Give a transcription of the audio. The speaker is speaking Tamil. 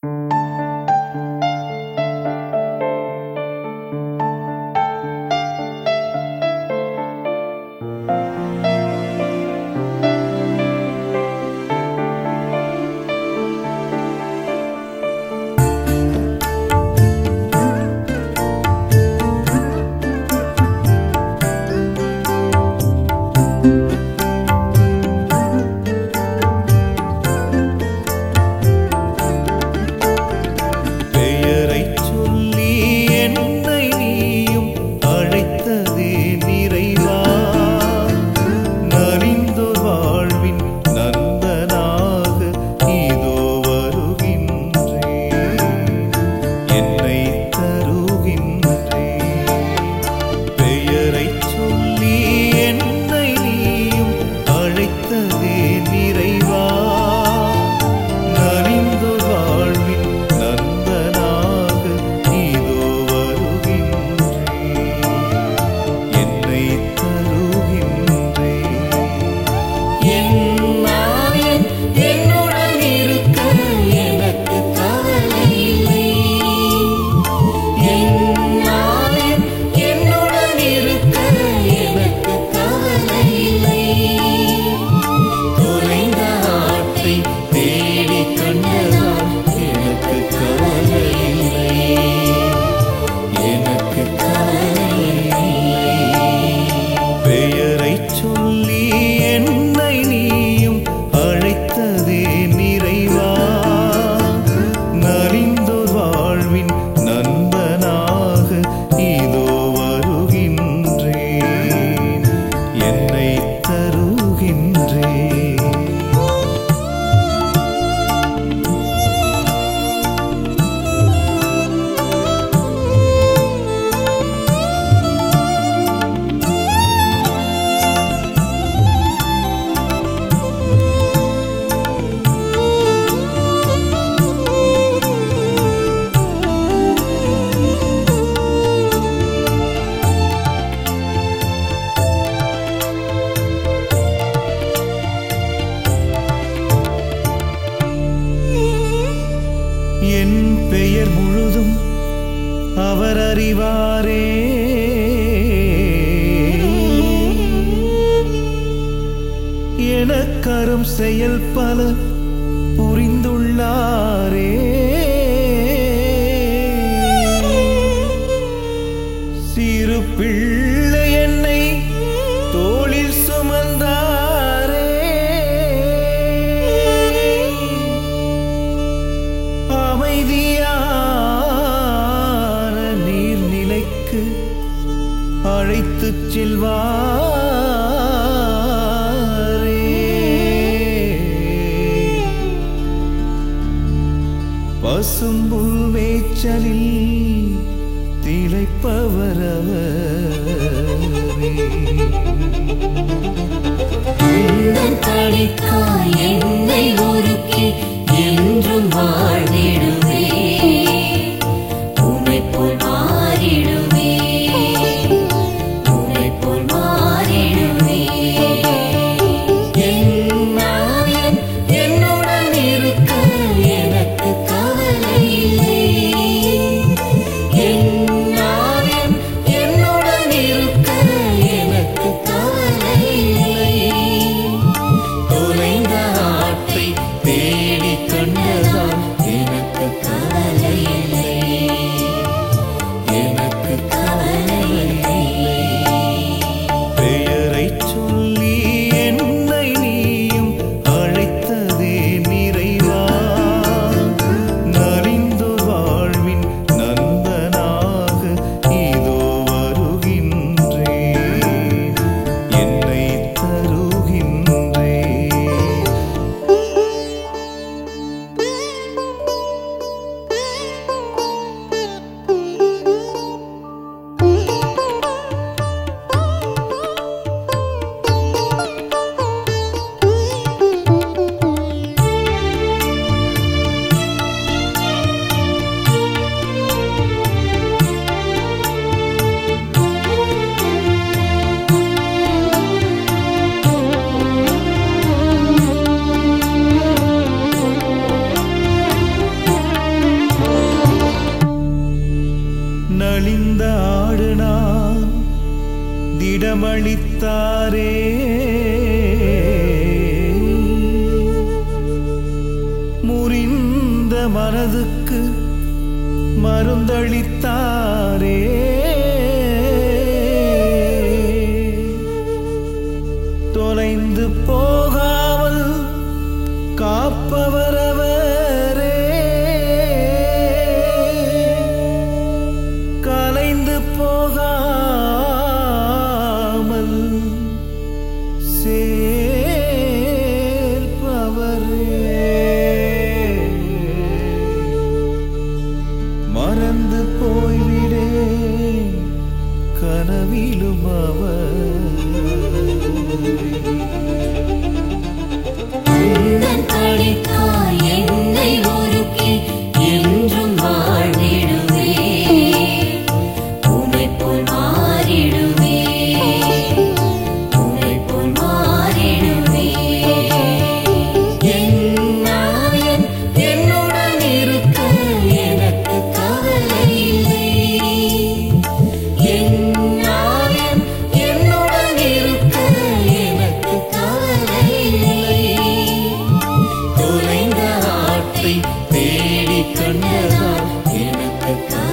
என் பெயர் முழுதும் அவர் அறிவாரே எனக்கரும் செயல் பல புரிந்துள்ளாரே சிறு பிள்ளை என்னை தோளில் சுமந்தாரே அமைதியான நீர்நிலைக்கு அழைத்துச் செல்வாரே பசும்புல் மேய்ச்சலில் திளைப்பவர் அவரே உந்தன் பணிக்காய் என்னை ஒருக்கி என்றும் வாழ்ந்திடுவே உன்னைப் போல் மாறிடுவே உன்னைப் போல் மாறிடுவே என் நாயன் என்னுடன் இருக்க எனக்கு கவலை இல்லை என் நாயன் என்னுடன் இருக்க எனக்கு கவலை இல்லை தொலைந்த ஆட்டை தேடி கண்டதால் இடமளித்தாரே முறிந்த மனதுக்கு மருந்தளித்தாரே தொலைந்து போகாமல் காப்பவரவரே கலைந்து போகாமல் சேர்ப்பவரே மறந்து போய்விடே கனவிலும் அவர் உந்தன் படைத்தாய் என்னை ஒருக்கி என்றும் வாழ்ந்திடுவே உம்மைப் போல் மாறிடுவே உம்மைப் போல் மாறிடுவே என் நாயன் என்னுடன் இருக்க எனக்கு கவலை இல்லை என் நாயன் என்னுடன் இருக்க எனக்கு கவலை இல்லை தொலைந்த ஆற்றை தேடிக் கண்டதால் எனக்கு கவலை